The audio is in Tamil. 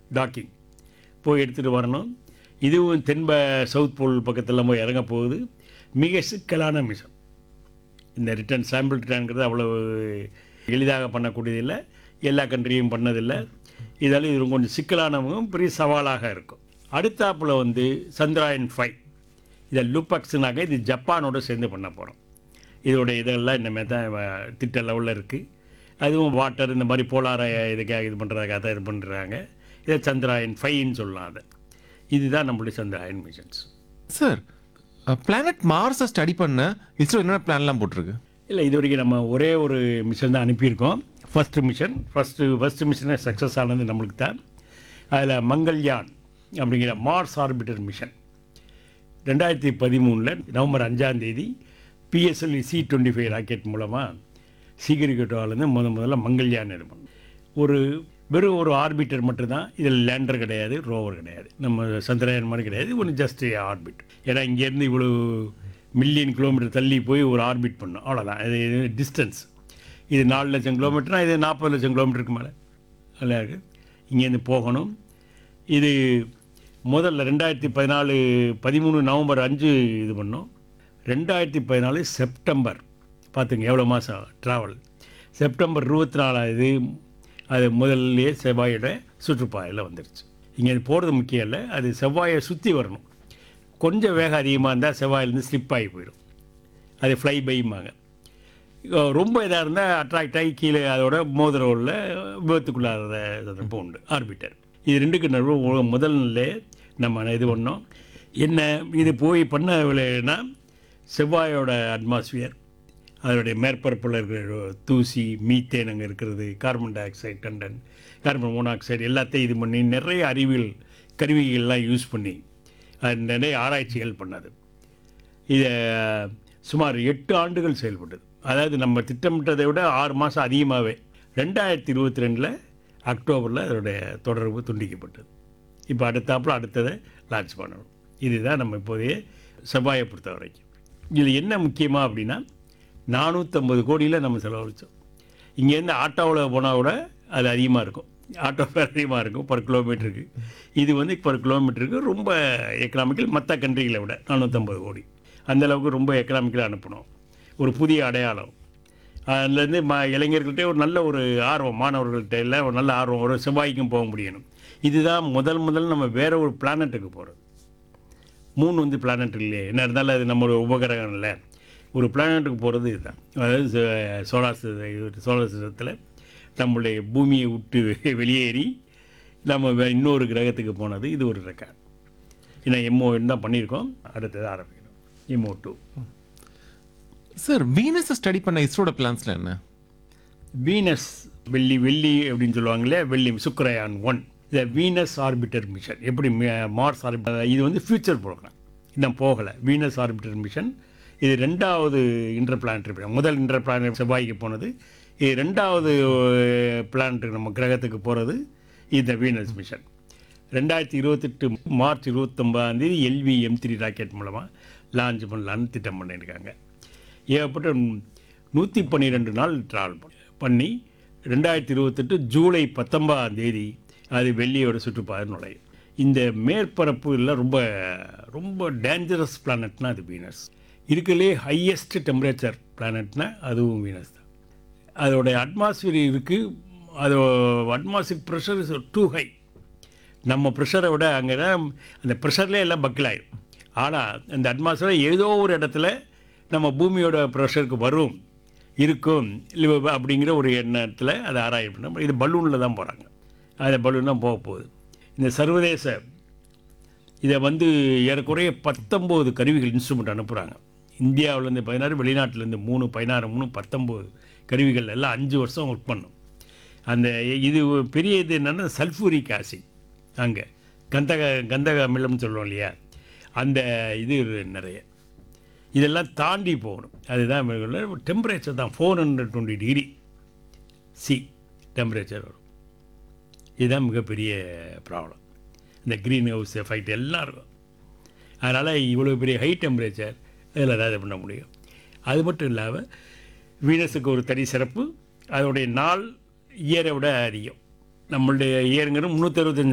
டாக்கிங் போய் எடுத்துகிட்டு வரணும் இதுவும் தென்ப சவுத் போல் பக்கத்தில் போய் இறங்க போகுது மிக சிக்கலான மிஷன் இந்த ரிட்டர்ன் சாம்பிள் ரிட்டர்ன்கிறது அவ்வளவு எளிதாக பண்ணக்கூடியதில்லை எல்லா கண்ட்ரியும் பண்ணதில்லை இதால் இது கொஞ்சம் சிக்கலானவங்க பெரிய சவாலாக இருக்கும் அடுத்தாப்புல வந்து சந்திராயன் ஃபைவ் இதை லுபக்ஸ்னாக்க இது ஜப்பானோட சேர்ந்து பண்ண போகிறோம் இதோட இதெல்லாம் இனிமேல் தான் வ- திட்ட லெவலில் இருக்குது அதுவும் வாட்டர் இந்த மாதிரி போலார இதுக்காக இது பண்ணுறதுக்காக தான் இது பண்ணுறாங்க இதை சந்திராயன் ஃபைன்னு சொல்லலாம் அதை இதுதான் நம்மளுடைய சந்திராயன் மிஷன்ஸ் சார் பிளானட் மார்ஸை ஸ்டடி பண்ண இஸ்ரோ என்னென்ன பிளான்லாம் போட்டிருக்கு இல்லை இது வரைக்கும் நம்ம ஒரே ஒரு மிஷன் தான் அனுப்பியிருக்கோம் ஃபஸ்ட்டு மிஷன் ஃபஸ்ட்டு ஃபஸ்ட்டு மிஷனே சக்ஸஸ் ஆனது நம்மளுக்கு தான் அதில் மங்கள்யான் அப்படிங்கிற மார்ஸ் ஆர்பிட்டர் மிஷன் ரெண்டாயிரத்தி பதிமூணில் நவம்பர் அஞ்சாம் தேதி PSLV C twenty five rocket மூலமாக சீக்கிரிக்கட்டோவிலேருந்து முத முதல்ல மங்கள்யான் இது பண்ணோம் ஒரு வெறும் ஒரு ஆர்பிட்டர் மட்டும்தான் இதில் லேண்டர் கிடையாது ரோவர் கிடையாது நம்ம சந்திரயான் மாதிரி கிடையாது ஒன்று ஜஸ்ட் ஆர்பிட் ஏன்னா இங்கேருந்து இவ்வளோ மில்லியன் கிலோமீட்டர் தள்ளி போய் ஒரு ஆர்பிட் பண்ணும் அவ்வளோதான் இது டிஸ்டன்ஸ் இது நாலு லட்சம் கிலோமீட்டர்னா இது நாற்பது லட்சம் கிலோமீட்டருக்கு மேலே நல்லா இருக்குது இங்கேருந்து போகணும் இது முதல்ல ரெண்டாயிரத்தி பதினாலு பதிமூணு நவம்பர் அஞ்சு இது பண்ணோம் ரெண்டாயிரத்தி பதினாலு செப்டம்பர் பார்த்துங்க எவ்வளோ மாதம் ட்ராவல் செப்டம்பர் இருபத்தி நாலாவது அது முதல்லயே செவ்வாயோட சுற்றுப்பாதையில் வந்துருச்சு இங்கே போகிறது முக்கியம் இல்லை அது செவ்வாயை சுற்றி வரணும் கொஞ்சம் வேகம் அதிகமாக இருந்தால் செவ்வாயிலேருந்து ஸ்லிப் ஆகி போயிடும் அது ஃப்ளை பைம்பாங்க ரொம்ப இதாக இருந்தால் அட்ராக்ட் ஆகி கீழே அதோட மோதிரோவில் விபத்துக்குள்ளாத சந்தர்ப்பம் உண்டு ஆர்பிட்டர் இது ரெண்டுக்கு நடுவு முதல் நிலை நம்ம இது பண்ணோம் என்ன இது போய் பண்ண விளையாடுனா செவ்வாயோட அட்மாஸ்பியர் அதனுடைய மேற்பரப்பில் இருக்கிற தூசி மீத்தேன் அங்கே இருக்கிறது கார்பன் டை ஆக்சைடு கண்டன் கார்பன் மோனாக்சைடு எல்லாத்தையும் இது பண்ணி நிறைய அறிவியல் கருவிகள்லாம் யூஸ் பண்ணி அது நிறைய ஆராய்ச்சிகள் பண்ணது இதை சுமார் எட்டு ஆண்டுகள் செயல்பட்டது அதாவது நம்ம திட்டமிட்டதை விட ஆறு மாதம் அதிகமாகவே ரெண்டாயிரத்தி இருபத்தி ரெண்டில் அக்டோபரில் அதோடைய தொடர்பு துண்டிக்கப்பட்டது இப்போ அடுத்தாப்புல அடுத்ததை லான்ச் பண்ணணும் இதுதான் நம்ம இப்போதைய செவ்வாயை பொறுத்த வரைக்கும் இதில் என்ன முக்கியமாக அப்படின்னா நானூற்றம்பது கோடியில் நம்ம செலவழித்தோம் இங்கேருந்து ஆட்டோவில் போனால் கூட அது அதிகமாக இருக்கும் ஆட்டோ ஃபேர் அதிகமாக இருக்கும் பர் கிலோமீட்டருக்கு இது வந்து பர் கிலோமீட்டருக்கு ரொம்ப எக்கனாமிக்கல் மற்ற கண்ட்ரிகளை விட நானூற்றம்பது கோடி அந்த அளவுக்கு ரொம்ப எக்கனாமிக்கலாக அனுப்பணும் ஒரு புதிய அடையாளம் அதுலேருந்து ம இளைஞர்கள்ட்ட ஒரு நல்ல ஒரு ஆர்வம் மாணவர்கள்ட்ட இல்லை ஒரு நல்ல ஆர்வம் ஒரு செவ்வாய்க்கும் போக முடியணும் இதுதான் முதல் முதல் நம்ம வேற ஒரு பிளானட்டுக்கு போகிறது மூணு வந்து பிளானட் இல்லையே என்ன இருந்தாலும் அது நம்ம ஒரு உபகரகம் இல்லை ஒரு பிளானட்டுக்கு போகிறது இதுதான் அதாவது சோலார் சோலார் சிஸ்டத்தில் நம்மளுடைய பூமியை விட்டு வெளியேறி நம்ம வே- இன்னொரு கிரகத்துக்கு போனது இது ஒரு ரெக்கார்ட் ஏன்னா எம்ஓ தான் பண்ணியிருக்கோம் அடுத்தது ஆரம்பிக்கணும் எம்ஓ டூ சார் வீனஸை ஸ்டடி பண்ண இஸ்ரோட பிளான்ஸ்ல என்ன வீனஸ் வெள்ளி வெள்ளி அப்படின்னு சொல்லுவாங்களே வெள்ளி சுக்கரயான் ஒன் இந்த வீனஸ் ஆர்பிட்டர் மிஷன் எப்படி ம- மார்ஸ் ஆர்பிட்டர் இது வந்து ஃபியூச்சர் ப்ரோக்ராம் இன்னும் போகலை வீனஸ் ஆர்பிட்டர் மிஷன் இது ரெண்டாவது இன்டர் பிளானட்டரி முதல் இன்டர் பிளானட் செவ்வாய்க்கு போனது இது ரெண்டாவது பிளானட்டுக்கு நம்ம கிரகத்துக்கு போகிறது இந்த வீனஸ் மிஷன் ரெண்டாயிரத்தி இருபத்தெட்டு மார்ச் இருபத்தொம்பதாம் தேதி எல்வி எம் த்ரீ ராக்கெட் மூலமாக லான்ச் பண்ணலான்னு திட்டம் பண்ணியிருக்காங்க ஏகப்பட்ட நூற்றி பன்னிரெண்டு நாள் ட்ராவல் பண்ணி ரெண்டாயிரத்தி இருபத்தெட்டு ஜூலை பத்தொன்பதாம் தேதி அது வெள்ளியோட சுற்றுப்பாதை நுழையும் இந்த மேற்பரப்பு எல்லாம் ரொம்ப ரொம்ப டேஞ்சரஸ் பிளானட்னா அது வீனஸ் இருக்கலே ஹையஸ்ட் டெம்பரேச்சர் பிளானட்னா அதுவும் வீனஸ் தான் அதோடைய அட்மாஸ்பியர் இருக்குது அது atmosphere pressure is too high நம்ம ப்ரெஷரை விட அங்கே அந்த ப்ரெஷர்லேயே எல்லாம் பக்கில் ஆயிடும் ஆனால் அந்த அட்மாஸ்பியர் ஏதோ ஒரு இடத்துல நம்ம பூமியோட ப்ரெஷருக்கு வரும் இருக்கும் இல்லை அப்படிங்கிற ஒரு எண்ணத்தில் அதை ஆராய்ச்சி பண்ண இது பலூனில் தான் போகிறாங்க அந்த பலூன் தான் போக போகுது இந்த சர்வதேச இதை வந்து ஏறக்குறைய பத்தொம்போது கருவிகள் இன்ஸ்ட்ருமெண்ட் அனுப்புகிறாங்க இந்தியாவிலேருந்து பதினாறு வெளிநாட்டிலேருந்து மூணு பதினாறு மூணு பத்தொம்போது கருவிகள் எல்லாம் அஞ்சு வருஷம் ஒர்க் பண்ணும் அந்த இது ஒரு பெரிய இது என்னென்னா சல்ஃபூரிக் ஆசிட் அங்கே கந்தக கந்தக அமிலம்னு சொல்லுவோம் இல்லையா அந்த இது நிறைய இதெல்லாம் தாண்டி போகணும் அதுதான் டெம்பரேச்சர் தான் four hundred twenty degree C temperature வரும் இதுதான் மிகப்பெரிய ப்ராப்ளம் இந்த க்ரீன் ஹவுஸ் எஃபெக்ட் எல்லாம் இருக்கும் அதனால் இவ்வளோ பெரிய ஹை டெம்பரேச்சர் இதில் ஏதாவது பண்ண முடியும் அது மட்டும் இல்லாமல் வீனஸுக்கு ஒரு தனி சிறப்பு அதோடைய நாள் இயரை விட அதிகம் நம்மளுடைய இயருங்கிறது முந்நூற்றி